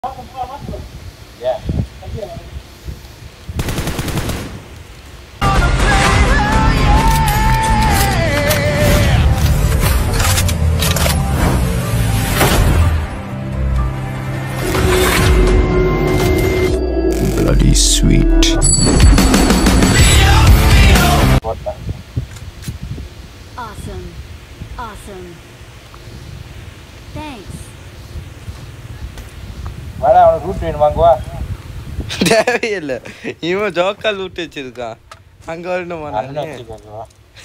Yeah. bloody sweet. போட்டேன் Awesome. Awesome. Thanks. வேணா அவனுக்கு ரூட் வேணும் வாங்குவா தேவையில்லை இவன் ஜோக்கா லூட்டு வச்சிருக்கான் அங்க வரணுமா அண்ணன் நானு வச்சுக்கோங்க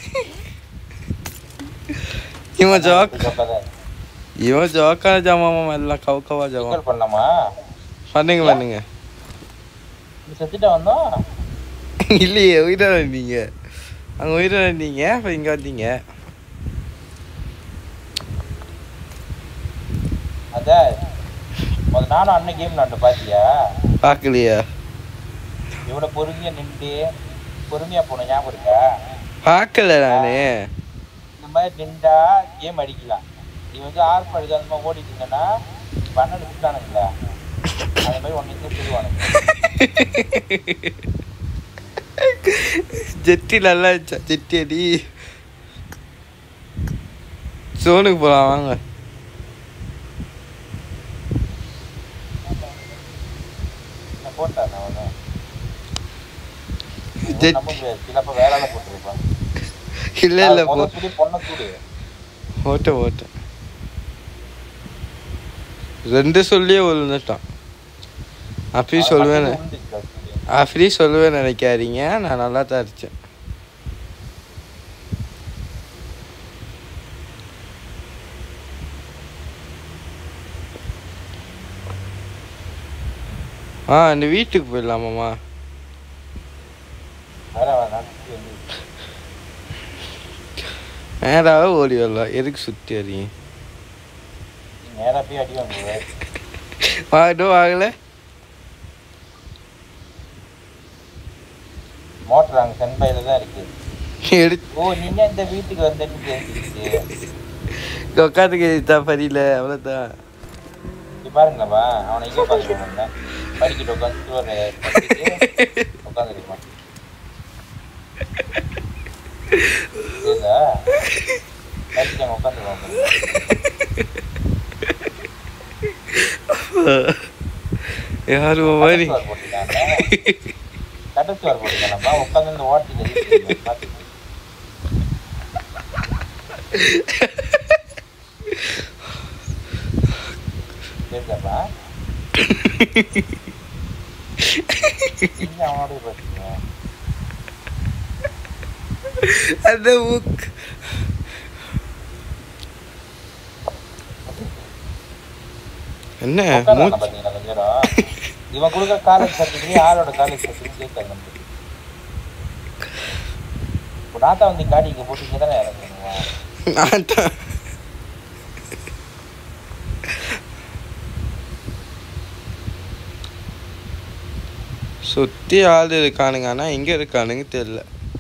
இவன் ஜோக் ஜோக்காதான் இவன் ஜோக்கா ஜமாமா எல்லாம் கவுக்கவா ஜமாம் கால் பண்ணலாமா பண்ணுங்க பண்ணுங்க நீ செத்துட்ட வந்தோம் இல்லையே உயிரை வந்தீங்க அங்க உயிரை வந்தீங்க அப்ப இங்க வந்தீங்க அதான் முதல்ல நானும் அண்ணன் கேம் விளாண்டு பாத்தியா பார்க்கலையா இவ்வளவு பொறுமையா நின்று பொறுமையா போன ஞாபகம் இருக்கா பார்க்கல நானு இந்த மாதிரி நின்றா கேம் அடிக்கலாம் நீ வந்து ஆர்ப் அடிச்சு அந்த மாதிரி ஓடிட்டு இருந்தேன்னா பன்னெண்டு விட்டானுங்கள அந்த மாதிரி ஒன்னு நின்று சொல்லுவானுங்க ஜெட்டி நல்லா இருந்துச்சா ஜெட்டி அடி சோனுக்கு போலாம் வாங்க நான் போட்டேன் நான் வந்து ஜெட் நம்ப முடியாது சிலப்ப வேற ஆளை போட்டுருப்பான் இல்ல இல்ல போ முதல் சொல்லி பொண்ணை கூடு ஓட்ட ஓட்ட ரெண்டு சொல்லியே விழுந்துட்டான் அப்பயும் சொல்லுவேன் அப்படி சொல்லுவேன் நினைக்காதீங்க நான் நல்லா தான் அடிச்சேன் ஆ இந்த வீட்டுக்கு போயிடலாமாம்மா வேற வேணாம் நேராக ஓடி வரலாம் எதுக்கு சுற்றி வரீங்க நேரா போய் அடி வாங்குவேன் வாட்டும் வாங்கல மோட்டர் அங்க சென்பாயில தான் இருக்கு எடுத்து ஓ நீங்க இந்த வீட்டுக்கு வந்தேன்னு தெரிஞ்சிருச்சு உட்காந்துக்கு தான் பரியல அவ்வளோதான் இது பாருங்களப்பா அவனை இங்கே உட்காந்துருவாங்க படிக்கிட்டு உட்காந்துட்டு ஒரு உட்காந்துருப்பான் புரியுதா படிக்கிட்டு அங்கே உட்காந்துருவாங்க யாரும் மாதிரி கட்டச்சுவார் போட்டுருக்காங்க கட்டச்சுவார் போட்டுருக்காங்கப்பா உட்காந்து இந்த ஓட்டி பார்த்து தெரியுதாப்பா நீங்க அவனோட பேசுறீங்க அந்த புக் என்ன உட்கார்றாங்க மூச்சு பாத்தீங்களா கொஞ்ச நேரம் இவன் கொடுக்குற காலேஜ் சர்டிஃபிகேட் யாரோட காலேஜ் சர்டிஃபிகேட் கேட்காது நமக்கு இப்போ நாத்தா வந்து காடி இங்கே போட்டு இங்கே தானே இறங்குங்க நான் தான் சுத்தி ஆள் இருக்கானுங்க ஆனா எங்க இருக்கானுங்க தெரியல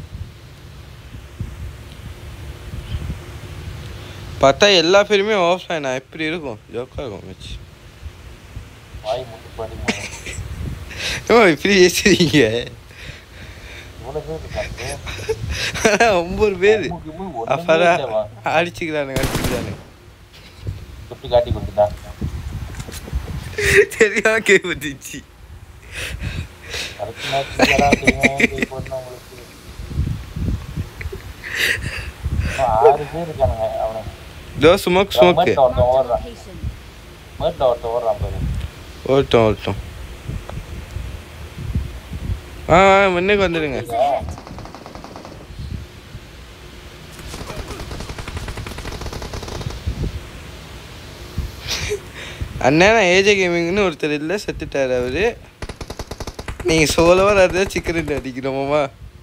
பார்த்தா எல்லா பேருமே ஆஃப்லைனா எப்படி இருக்கும் ஜோக்கா இருக்கும் வச்சு வாய் முட்டு பாடி ஏம்மா இப்படி பேசுறீங்க இவ்வளோ பேர் இருக்காங்க ஒன்பது பேர் அப்பதான் இல்லைவா அடிச்சுக்கிறானுங்க அடிச்சுக்கிறானுங்க சுட்டு காட்டி கொடுத்துட்டா தெரியாம கேட்டுச்சு கரெக்ட் மேட்ச் எல்லாம் தெரியும் போய் போடணும் உங்களுக்கு இன்னும் ஆறு பேர் இருக்கானுங்க அவனை இதோ ஸ்மோக் ஸ்மோக்கு மேட்ல ஒருத்தன் Marked a ஓடுறான் location. மேட்ல ஒருத்தன் ஓடுறான் பாரு ஓட்டும் ஓட்டும் ஆ ஆ, முன்னுக்கு வந்துடுங்க Enemies ahead. அண்ணா ஏஜே கேமிங்னு ஒருத்தர் இல்லை செத்துட்டார் அவரு நீங்கள் சோலவாக இருந்தால் சிக்கன் அடிக்கணுமாம்மா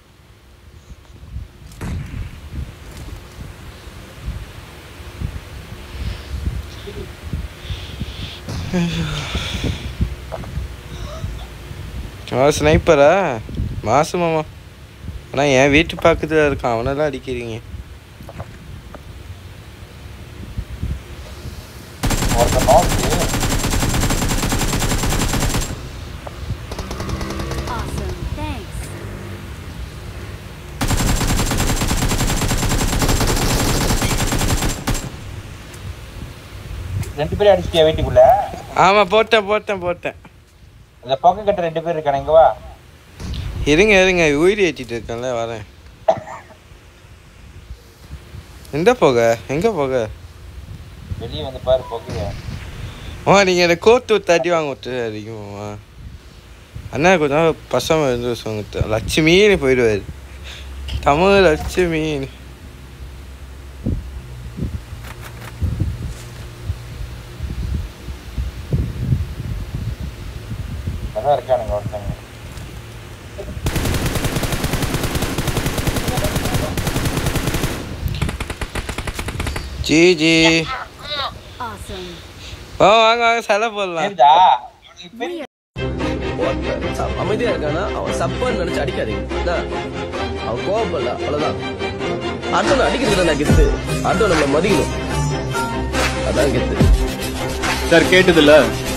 ஆ ஸ்னைப்பரா மாசமாமா ஆனால் என் வீட்டு பக்கத்தில் இருக்கான் அவனெல்லாம் அடிக்கிறீங்க ஒருத்தன் நோக்கு ரெண்டு பேரும் அடிச்சிட்டியா வீட்டுக்குள்ள ஆமாம் போட்டேன் போட்டேன் போட்டேன் அந்த பொக்கை கட்ட ரெண்டு பேர் இருக்கானே இங்க வா இருங்க இருங்க உயிர் ஏற்றிட்டு இருக்கேன்ல வரேன் எந்த போக எங்கே போக வெளியே வந்து பாரு பொக்கைய ஆ நீங்கள் எனக்கு கோட்டு தட்டி வாங்க விட்டு அதிகமா அண்ணா கொஞ்ச நாள் பசங்க இருந்து சொங்க லட்சுமின்னு போயிடுவார் தமிழ் லட்சுமின்னு அதான் இருக்கானுங்க ஒருத்தங்க ஜி ஜி Awesome. ஓ வாங்க வாங்க சிலை போடலாம் சரிதா அவனுக்கு பெரிய ஒருத்தன் ச- அமைதியா இருக்கானா அவன் சப்பன்னு நினைச்சு அடிக்காதீங்க என்ன? அவன் கோவப்படல அவ்வளவுதான் அடுத்தவன் அடிக்கிறது நான் கெத்து அடுத்தவன் நம்மள மதிக்கணும் அதான் கெத்து சார் கேட்டதில்ல